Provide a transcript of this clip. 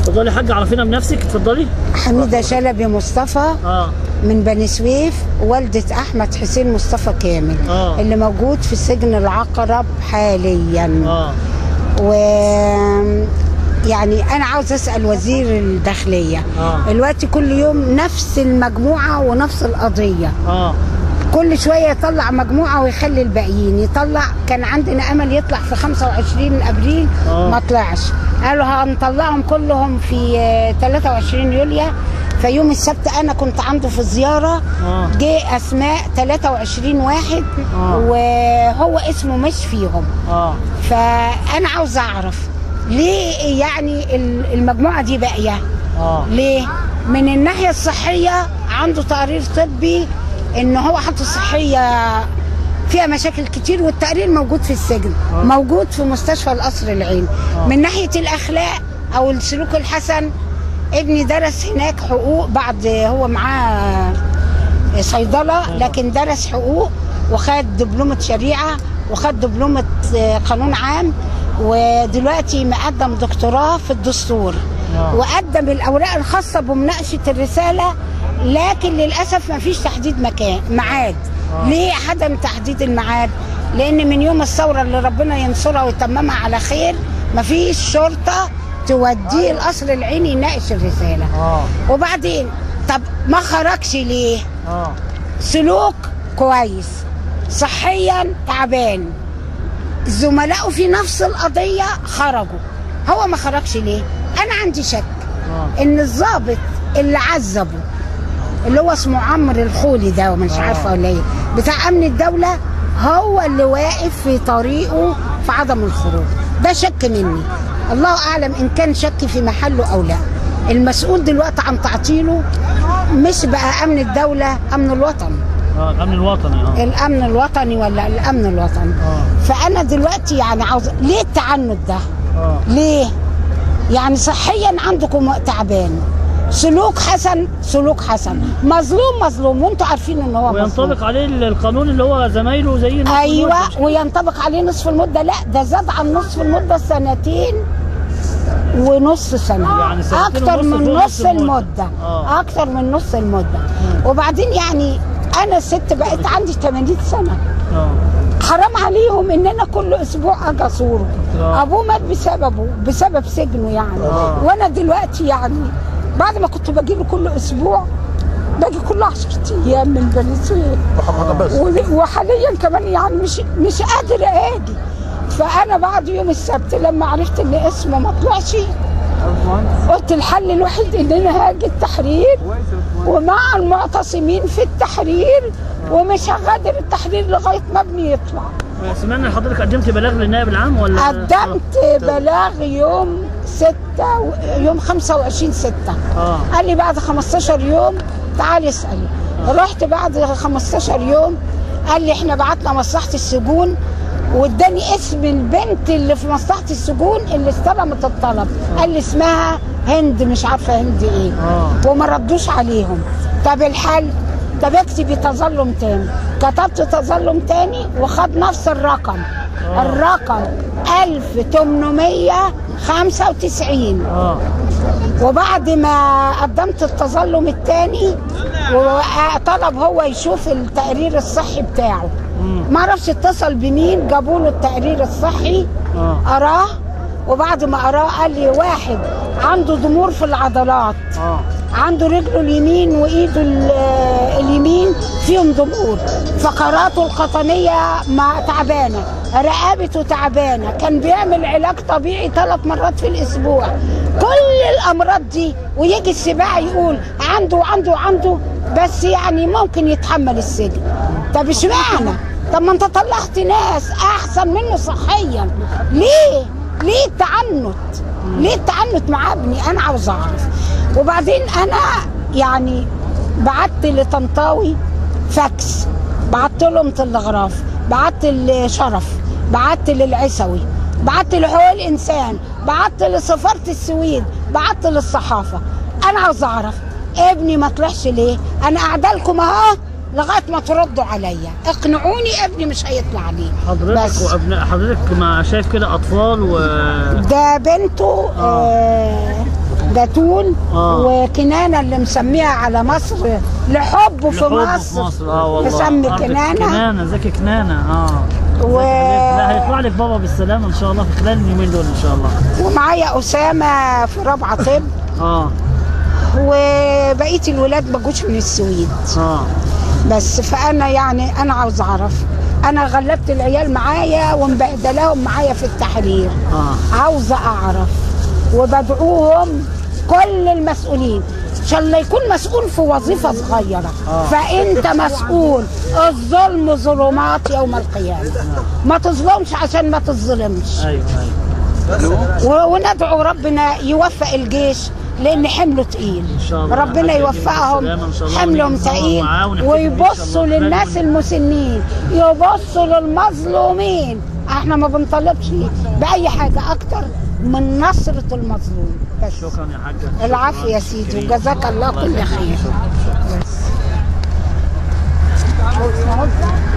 اتفضلي يا حاجه عرفينا بنفسك اتفضلي حميدة شلبي مصطفى اه من بني سويف والدة أحمد حسين مصطفى كامل آه. اللي موجود في سجن العقرب حاليا اه و يعني أنا عاوز أسأل وزير الداخلية آه. دلوقتي كل يوم نفس المجموعة ونفس القضية اه كل شوية يطلع مجموعة ويخلي الباقيين يطلع كان عندنا أمل يطلع في 25 أبريل آه. ما طلعش قالوا هنطلعهم كلهم في آه، 23 يوليو فيوم السبت أنا كنت عنده في الزيارة آه. جه أسماء 23 واحد آه. وهو اسمه مش فيهم اه فأنا عاوز أعرف ليه يعني ال- المجموعة دي باقية اه ليه؟ من الناحية الصحية عنده تقرير طبي ان هو حالته الصحية فيها مشاكل كتير والتقرير موجود في السجن آه. موجود في مستشفى القصر العيني من ناحية الأخلاق أو السلوك الحسن ابني درس هناك حقوق بعد هو معاه صيدلة لكن درس حقوق وخد دبلومة شريعة وخد دبلومة قانون عام ودلوقتي مقدم دكتوراه في الدستور آه. وقدم الأوراق الخاصة بمناقشة الرسالة لكن للأسف ما فيش تحديد مكان ميعاد آه. ليه عدم تحديد الميعاد لأن من يوم الثورة اللي ربنا ينصرها ويتممها على خير ما فيش شرطة توديه القصر العيني يناقش الرسالة اه وبعدين طب ما خرجش ليه اه سلوك كويس صحيا تعبان زملائه في نفس القضية خرجوا هو ما خرجش ليه أنا عندي شك اه إن الضابط اللي عذبه اللي هو اسمه عمرو الخولي ده ومش آه. عارفه ولا ايه بتاع امن الدوله هو اللي واقف في طريقه في عدم الخروج ده شك مني الله اعلم ان كان شك في محله او لا المسؤول دلوقتي عن تعطيله مش بقى امن الدوله امن الوطن اه الامن الوطني اه الامن الوطني ولا الامن الوطني اه فانا دلوقتي يعني عاوز ليه التعنت ده اه ليه؟ يعني صحيا عندكم تعبان سلوك حسن سلوك حسن مظلوم مظلوم وانتوا عارفين ان هو مظلوم وينطبق عليه القانون اللي هو زمايله زي نفس ايوه المدة. وينطبق عليه نصف المده لا ده زاد عن نصف المده سنتين ونص سنه يعني سنتين اكتر ونص من فوق نص نص المدة. المده آه. اكتر من نص المده وبعدين يعني انا ست بقيت عندي 80 سنه اه حرام عليهم ان انا كل اسبوع اجي ازوره آه. ابوه مات بسببه بسبب سجنه يعني آه. وانا دلوقتي يعني بعد ما كنت باجي له كل اسبوع باجي كل 10 ايام من بني سويف بس و- وحاليا كمان يعني مش مش قادر اجي فانا بعد يوم السبت لما عرفت ان اسمه ما طلعش قلت الحل الوحيد ان انا هاجي التحرير ومع المعتصمين في التحرير ومش هغادر التحرير لغايه ما ابني يطلع سمعنا ان حضرتك قدمت بلاغ للنائب العام ولا قدمت بلاغ يوم 6 و- يوم 25 6 اه قال لي بعد 15 يوم تعالي اسالي رحت بعد 15 يوم قال لي احنا بعتنا مصلحه السجون واداني اسم البنت اللي في مصلحه السجون اللي استلمت الطلب قال لي اسمها هند مش عارفه هند ايه آه. وما ردوش عليهم طب الحل طب اكتبي تظلم تاني كتبت تظلم تاني وخد نفس الرقم آه. الرقم 1895 اه وبعد ما قدمت التظلم الثاني وطلب هو يشوف التقرير الصحي بتاعه مم. ما اعرفش اتصل بمين جابوا له التقرير الصحي اه قراه وبعد ما قراه قال لي واحد عنده ضمور في العضلات اه عنده رجله اليمين وايده ال- اليمين فيهم ضمور فقراته القطنيه ما تعبانه رقبته تعبانه كان بيعمل علاج طبيعي ثلاث مرات في الاسبوع كل الامراض دي ويجي السباع يقول عنده وعنده وعنده بس يعني ممكن يتحمل السجن طب اشمعنى طب ما انت طلعت ناس احسن منه صحيا ليه ليه التعنت ليه التعنت مع ابني انا عاوز اعرف وبعدين انا يعني بعت لطنطاوي فاكس بعت لهم تلغراف بعت لشرف بعت للعسوي بعت لحقوق الانسان بعت لسفاره السويد بعت للصحافه انا عاوز اعرف ابني ما طلعش ليه انا قاعده لكم اهو لغايه ما تردوا عليا اقنعوني ابني مش هيطلع ليه حضرتك بس. وابناء حضرتك ما شايف كده اطفال و ده بنته آه جاتون آه. وكنانه اللي مسميها على مصر لحبه في لحب مصر في مصر اه والله مسمي أرض كنانه كنانه زكي كنانه اه و... لا هيطلع لك بابا بالسلامه ان شاء الله في خلال اليومين دول ان شاء الله ومعايا اسامه في رابعه طب اه وبقيه الولاد ما جوش من السويد اه بس فانا يعني انا عاوز اعرف انا غلبت العيال معايا ومبهدلاهم معايا في التحرير اه عاوزه اعرف وبدعوهم كل المسؤولين ان شاء الله يكون مسؤول في وظيفه صغيره آه. فانت مسؤول الظلم ظلمات يوم القيامه ما تظلمش عشان ما تظلمش ايوه ايوه و- وندعو ربنا يوفق الجيش لان حمله تقيل إن شاء الله. ربنا حاجة يوفقهم بالسلامة إن شاء الله حملهم ونيجي نصور تقيل معاه ونحتفل بيه إن شاء ويبصوا الله. للناس خلال المسنين يبصوا للمظلومين احنا ما بنطلبش باي حاجه اكتر من نصره المظلوم بس شكرا يا حاجه العفو يا سيدي وجزاك الله كل خير بس.